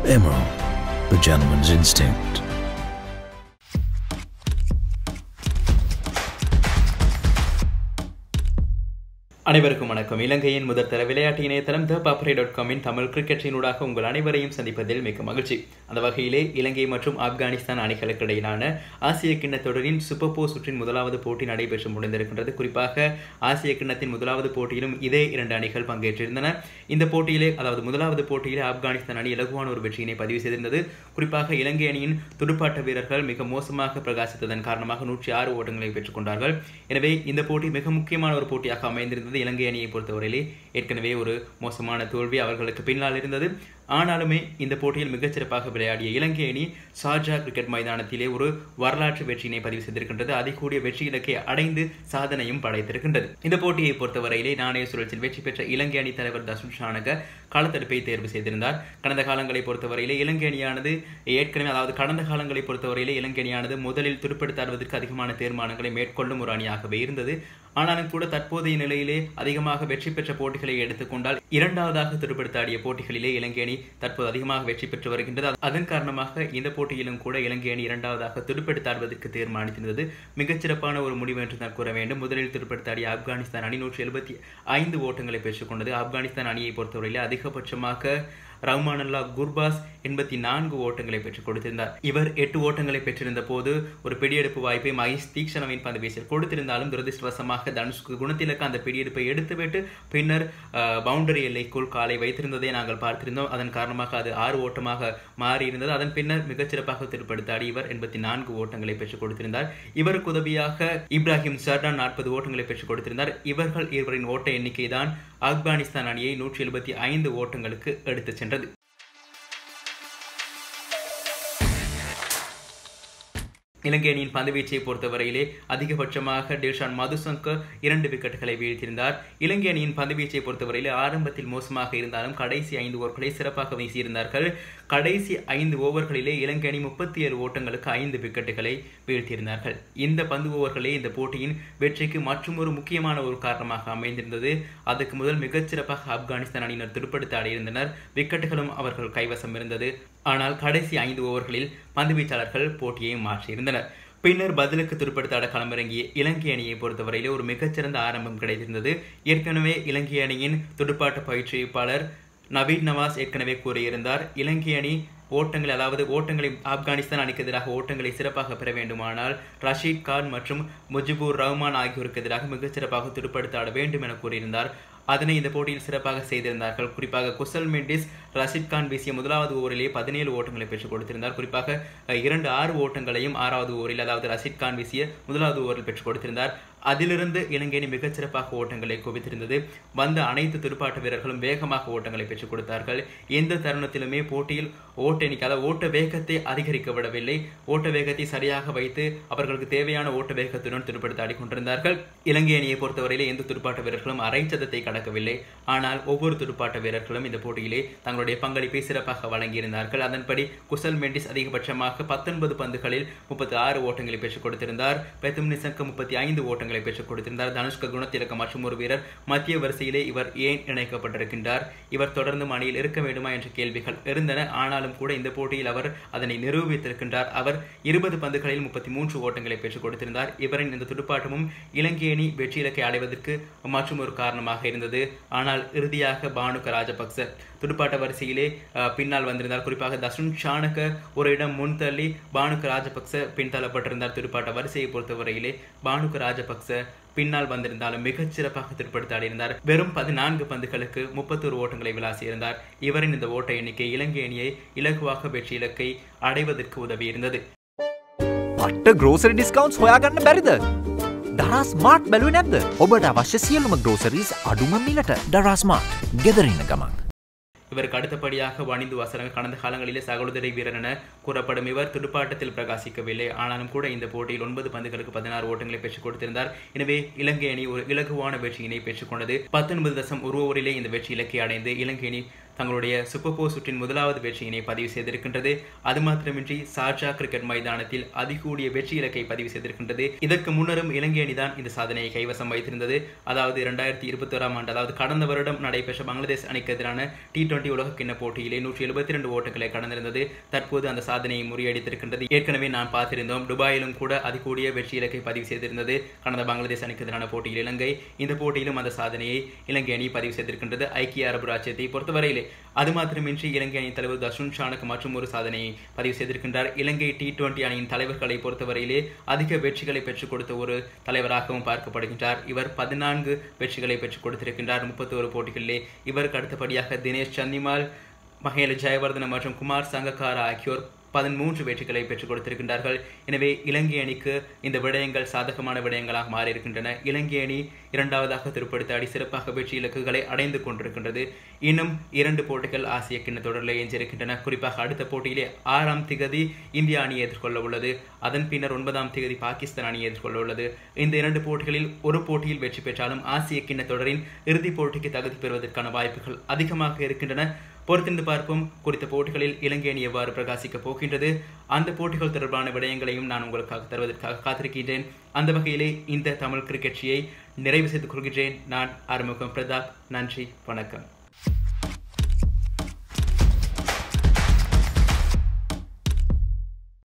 Emerald, the gentleman's instinct. அனைவருக்கும் வணக்கம் இலங்கையின் முதல் தர விளையாட்டு இணையதளம் த பாப்பரே டாட் காமின் தமிழ் கிரிக்கெட்டினூடாக உங்கள் அனைவரையும் சந்திப்பதில் மிக்க மகிழ்ச்சி அந்த வகையிலே இலங்கை மற்றும் ஆப்கானிஸ்தான் அணிகளுக்கு இடையிலான ஆசிய கிண்ண தொடரின் சூப்பர் போ சுற்றின் முதலாவது போட்டி நடைபெற்று முடிந்திருக்கின்றது குறிப்பாக ஆசிய கிண்ணத்தின் முதலாவது போட்டியிலும் இதே இரண்டு அணிகள் பங்கேற்றிருந்தன இந்த போட்டியிலே அதாவது முதலாவது போட்டியிலே ஆப்கானிஸ்தான் அணி இலகுவான ஒரு வெற்றியினை பதிவு செய்திருந்தது குறிப்பாக இலங்கை அணியின் துடுப்பாட்ட வீரர்கள் மிக மோசமாக பிரகாசித்ததன் காரணமாக நூற்றி ஆறு ஓட்டங்களை பெற்றுக்கொண்டார்கள் எனவே இந்த போட்டி மிக முக்கியமான ஒரு போட்டியாக அமைந்திருந்தது இலங்கை அணியை பொறுத்தவரையிலே ஏற்கனவே ஒரு மோசமான தோல்வி அவர்களுக்கு பின்னால் இருந்தது ஆனாலுமே இந்த போட்டியில் மிகச்சிறப்பாக விளையாடிய இலங்கை அணி ஷார்ஜா கிரிக்கெட் மைதானத்திலே ஒரு வரலாற்று வெற்றியினை பதிவு செய்திருக்கின்றது அதிகூடிய வெற்றி இலக்கை அடைந்து சாதனையும் படைத்திருக்கின்றது இந்த போட்டியை பொறுத்தவரையிலே நாணய சுழற்சியில் வெற்றி பெற்ற இலங்கை அணி தலைவர் தசுன் ஷானக களத்தடுப்பை தேர்வு செய்திருந்தார் கடந்த காலங்களை பொறுத்தவரையிலே இலங்கை அணியானது ஏற்கனவே அதாவது கடந்த காலங்களை பொறுத்தவரையிலே இலங்கை அணியானது முதலில் துடுப்படுத்தாடுவதற்கு அதிகமான தீர்மானங்களை மேற்கொள்ளும் ஒரு அணியாகவே இருந்தது ஆனாலும் கூட தற்போதைய நிலையிலே அதிகமாக வெற்றி பெற்ற போட்டிகளை எடுத்துக்கொண்டால் இரண்டாவதாக துடுப்படுத்தாடிய போட்டிகளிலே இலங்கை அணி தற்போது அதிகமாக வெற்றி பெற்று வருகின்றது அதன் காரணமாக இந்த போட்டியிலும் கூட இலங்கை அணி இரண்டாவதாக துடுப்படுத்தாடுவதற்கு தீர்மானித்திருந்தது மிகச்சிறப்பான ஒரு முடிவு என்று தான் கூற வேண்டும் முதலில் துடுப்படுத்தாடிய ஆப்கானிஸ்தான் அணி நூற்றி எழுபத்தி ஐந்து ஓட்டங்களை பெற்றுக்கொண்டது ஆப்கானிஸ்தான் அணியை பொறுத்தவரையில் அதிகபட்சமாக ரஹ்மானல்லா குர்பாஸ் எண்பத்தி நான்கு ஓட்டங்களை பெற்றுக் கொடுத்திருந்தார் இவர் எட்டு ஓட்டங்களை பெற்றிருந்த போது ஒரு பிடியெடுப்பு வாய்ப்பை மகேஷ் தீக்ஷணவின் பந்து வீசில் கொடுத்திருந்தாலும் துரதிருஷ்டவசமாக தனுஷ்கு குணத்திலக்கு அந்த பிடியெடுப்பை எடுத்துவிட்டு பின்னர் பவுண்டரி எல்லைக்குள் காலை வைத்திருந்ததை நாங்கள் பார்த்திருந்தோம் அதன் காரணமாக அது ஆறு ஓட்டமாக மாறியிருந்தது அதன் பின்னர் மிகச்சிறப்பாக திருப்படுத்தாடி இவர் எண்பத்தி நான்கு ஓட்டங்களை பெற்றுக் கொடுத்திருந்தார் இவருக்கு உதவியாக இப்ராஹிம் சர்டான் நாற்பது ஓட்டங்களை பெற்றுக் கொடுத்திருந்தார் இவர்கள் இருவரின் ஓட்ட எண்ணிக்கை தான் ஆப்கானிஸ்தான் அணியை நூற்றி எழுபத்தி ஐந்து ஓட்டங்களுக்கு எடுத்துச் சென்றது இலங்கை அணியின் பந்துவீச்சை பொறுத்தவரையிலே அதிகபட்சமாக டில்ஷான் மதுசங்கர் இரண்டு விக்கெட்டுகளை வீழ்த்தியிருந்தார் இலங்கை அணியின் பந்துவீச்சை பொறுத்தவரையிலே ஆரம்பத்தில் மோசமாக இருந்தாலும் கடைசி ஐந்து ஓவர்களை சிறப்பாக வீசியிருந்தார்கள் கடைசி ஐந்து ஓவர்களிலே இலங்கை அணி முப்பத்தி ஏழு ஓட்டங்களுக்கு ஐந்து விக்கெட்டுகளை வீழ்த்தியிருந்தார்கள் இந்த பந்து ஓவர்களே இந்த போட்டியின் வெற்றிக்கு மற்றும் ஒரு முக்கியமான ஒரு காரணமாக அமைந்திருந்தது அதுக்கு முதல் மிகச்சிறப்பாக ஆப்கானிஸ்தான் அணியினர் துடுப்படுத்த ஆடியிருந்தனர் விக்கெட்டுகளும் அவர்கள் கைவசம் இருந்தது ஆனால் கடைசி ஐந்து ஓவர்களில் பந்துவீச்சாளர்கள் போட்டியை மாற்றியிருந்தனர் பின்னர் பதிலுக்கு துடுப்படுத்தாட களமிறங்கிய இலங்கை அணியை பொறுத்தவரையிலே ஒரு மிகச்சிறந்த ஆரம்பம் கிடைத்திருந்தது ஏற்கனவே இலங்கை அணியின் துடுப்பாட்ட பயிற்சியாளர் நவீன் நவாஸ் ஏற்கனவே கூறியிருந்தார் இலங்கை அணி ஓட்டங்கள் அதாவது ஓட்டங்களை ஆப்கானிஸ்தான் அணிக்கு எதிராக ஓட்டங்களை சிறப்பாக பெற வேண்டுமானால் ரஷீத் கான் மற்றும் முஜிபுர் ரஹ்மான் ஆகியோருக்கு எதிராக மிகச்சிறப்பாக துடுப்படுத்தாட வேண்டும் என கூறியிருந்தார் அதனை இந்த போட்டியில் சிறப்பாக செய்திருந்தார்கள் குறிப்பாக குசல் மெண்டிஸ் ரஷித் கான் வீசிய முதலாவது ஓவரிலே பதினேழு ஓட்டங்களை பெற்றுக் கொடுத்திருந்தார் குறிப்பாக இரண்டு ஆறு ஓட்டங்களையும் ஆறாவது ஓவரில் அதாவது ரஷித் கான் வீசிய முதலாவது ஓவரில் பெற்றுக் கொடுத்திருந்தார் அதிலிருந்து இலங்கை அணி மிகச்சிறப்பாக ஓட்டங்களை குவித்திருந்தது வந்த அனைத்து துடுப்பாட்ட வீரர்களும் வேகமாக ஓட்டங்களை பெற்றுக் கொடுத்தார்கள் எந்த தருணத்திலுமே போட்டியில் ஓட்ட எண்ணிக்கை அதாவது ஓட்ட வேகத்தை அதிகரிக்க விடவில்லை ஓட்ட வேகத்தை சரியாக வைத்து அவர்களுக்கு தேவையான ஓட்ட வேகத்துடன் துடுப்படுத்த ஆடிக்கொண்டிருந்தார்கள் இலங்கை அணியை பொறுத்தவரையிலே எந்த துடுப்பாட்ட வீரர்களும் அரை சதத்தை கடக்கவில்லை ஆனால் ஒவ்வொரு துடுப்பாட்ட வீரர்களும் இந்த போட்டியிலே தங்களுடைய பங்களிப்பை சிறப்பாக வழங்கியிருந்தார்கள் அதன்படி குசல் மெண்டிஸ் அதிகபட்சமாக பத்தொன்பது பந்துகளில் முப்பத்தி ஆறு ஓட்டங்களை பெற்றுக் கொடுத்திருந்தார் பெத்தும் நிசங்க முப்பத்தி ஐந்து ஓட்டங்களை பெற்றுக் கொடுத்திருந்தார் தனுஷ்க குணத்திலக்க மற்றும் ஒரு வீரர் மத்திய வரிசையிலே இவர் ஏன் இணைக்கப்பட்டிருக்கின்றார் இவர் தொடர்ந்து அணியில் இருக்க வேண்டுமா என்ற கேள்விகள் இருந்தன ஆனாலும் கூட இந்த போட்டியில் அவர் அதனை நிரூபித்திருக்கின்றார் அவர் இருபது பந்துகளில் முப்பத்தி மூன்று ஓட்டங்களை பெற்றுக் கொடுத்திருந்தார் இவரின் இந்த துடுப்பாட்டமும் இலங்கை அணி வெற்றி இலக்கை அடைவதற்கு மற்றும் ஒரு காரணமாக இருந்தது ஆனால் இறுதியாக பானுக ராஜபக்ச துடுப்பாட்ட வரிசையிலே பின்னால் வந்திருந்தார் குறிப்பாக தசுன் ஷானக ஒரு இடம் முன் தள்ளி பானுக ராஜபக்ச பின்தள்ளப்பட்டிருந்தார் துடுப்பாட்ட வரிசையை பொறுத்தவரையிலே பானுக ராஜபக்ச பின்னால் வந்திருந்தாலும் மிகச் சிறப்பாக திருப்படுத்தாடியிருந்தார் வெறும் பதினான்கு பந்துகளுக்கு முப்பத்தொரு ஓட்டங்களை விளாசியிருந்தார் இவரின் இந்த ஓட்ட எண்ணிக்கை இலங்கை அணியை இலகுவாக வெற்றி இலக்கை அடைவதற்கு உதவியிருந்தது පට්ට ග්‍රෝසරි ඩිස්කවන්ස් හොයාගන්න බැරිද. දරස් මාට් බැලුව නැද්ද ඔබට අවශ්‍ය සියලුම ග්‍රෝසරීස් අඩුම මිලට ඩරස්මාට් ගෙදරන්න ගමන්. இவருக்கு அடுத்தபடியாக வணிந்து வசரங்க கடந்த காலங்களிலே சகோதரி வீரர் என கூறப்படும் இவர் துடுப்பாட்டத்தில் பிரகாசிக்கவில்லை ஆனாலும் கூட இந்த போட்டியில் ஒன்பது பந்துகளுக்கு பதினாறு ஓட்டங்களை பெற்றுக் கொடுத்திருந்தார் எனவே இலங்கை அணி ஒரு இலகுவான வெற்றியினை பெற்றுக்கொண்டது பத்தொன்பது தசம் ஒரு ஓவரிலே இந்த வெற்றி இலக்கை அடைந்து இலங்கை அணி தங்களுடைய சூப்பர் போர் சுற்றின் முதலாவது வெற்றியினை பதிவு செய்திருக்கின்றது அது மாத்திரமின்றி சார்ஜா கிரிக்கெட் மைதானத்தில் அதிகூடிய வெற்றி இலக்கை பதிவு செய்திருக்கின்றது இதற்கு முன்னரும் இலங்கை அணிதான் இந்த சாதனையை கைவசம் வைத்திருந்தது அதாவது இரண்டாயிரத்தி இருபத்தி ஓராம் ஆண்டு அதாவது கடந்த வருடம் நடைபெற்ற பங்களாதேஷ் அணிக்கு எதிரான டி டுவெண்டி உலக கிண்ண போட்டியிலே நூற்றி எழுபத்தி ரெண்டு ஓட்டங்களை கடந்திருந்தது தற்போது அந்த சாதனையை முறியடித்திருக்கின்றது ஏற்கனவே நான் பார்த்திருந்தோம் துபாயிலும் கூட அதிகூடிய வெற்றி இலக்கை பதிவு செய்திருந்தது கடந்த பங்களாதேஷ் அணிக்கு எதிரான போட்டியில் இலங்கை இந்த போட்டியிலும் அந்த சாதனையை இலங்கை அணி பதிவு செய்திருக்கின்றது ஐக்கிய அரபு ராஜ்யத்தை பொறுத்தவரையிலே அது மாத்திரமின்றி இலங்கை அணி தலைவர் தர்ஷன் ஷானுக்கு மற்றும் ஒரு சாதனையை பதிவு செய்திருக்கின்றார் இலங்கை டி டுவெண்டி அணியின் தலைவர்களை பொறுத்தவரையிலே அதிக வெற்றிகளை பெற்றுக் கொடுத்த ஒரு தலைவராகவும் பார்க்கப்படுகின்றார் இவர் பதினான்கு வெற்றிகளை பெற்றுக் கொடுத்திருக்கின்றார் முப்பத்தோரு போட்டிகளிலே இவருக்கு அடுத்தபடியாக தினேஷ் சந்திமால் மகேல ஜெயவர்தன மற்றும் குமார் சங்கக்காரா ஆகியோர் பதிமூன்று வெற்றிகளை பெற்றுக் கொடுத்திருக்கின்றார்கள் எனவே இலங்கை அணிக்கு இந்த விடயங்கள் சாதகமான விடயங்களாக மாறியிருக்கின்றன இலங்கை அணி இரண்டாவதாக திருப்படுத்த அடி சிறப்பாக வெற்றி இலக்குகளை அடைந்து கொண்டிருக்கின்றது இன்னும் இரண்டு போட்டிகள் ஆசிய கிண்ண தொடரில் எஞ்சிருக்கின்றன குறிப்பாக அடுத்த போட்டியிலே ஆறாம் திகதி இந்திய அணியை எதிர்கொள்ள உள்ளது அதன் பின்னர் ஒன்பதாம் திகதி பாகிஸ்தான் அணியை எதிர்கொள்ள உள்ளது இந்த இரண்டு போட்டிகளில் ஒரு போட்டியில் வெற்றி பெற்றாலும் ஆசிய கிண்ண தொடரின் இறுதிப் போட்டிக்கு தகுதி பெறுவதற்கான வாய்ப்புகள் அதிகமாக இருக்கின்றன பொறுத்திருந்து பார்ப்போம் குறித்த போட்டிகளில் இலங்கை அணி எவ்வாறு பிரகாசிக்கப் போகின்றது அந்த போட்டிகள் தொடர்பான விடயங்களையும் நான் உங்களுக்காக தருவதற்காக காத்திருக்கின்றேன் அந்த வகையிலே இந்த தமிழ் கிரிக்கெட்சியை நிறைவு செய்து கொள்கின்றேன் நான் ஆறுமுகம் பிரதாப் நன்றி வணக்கம்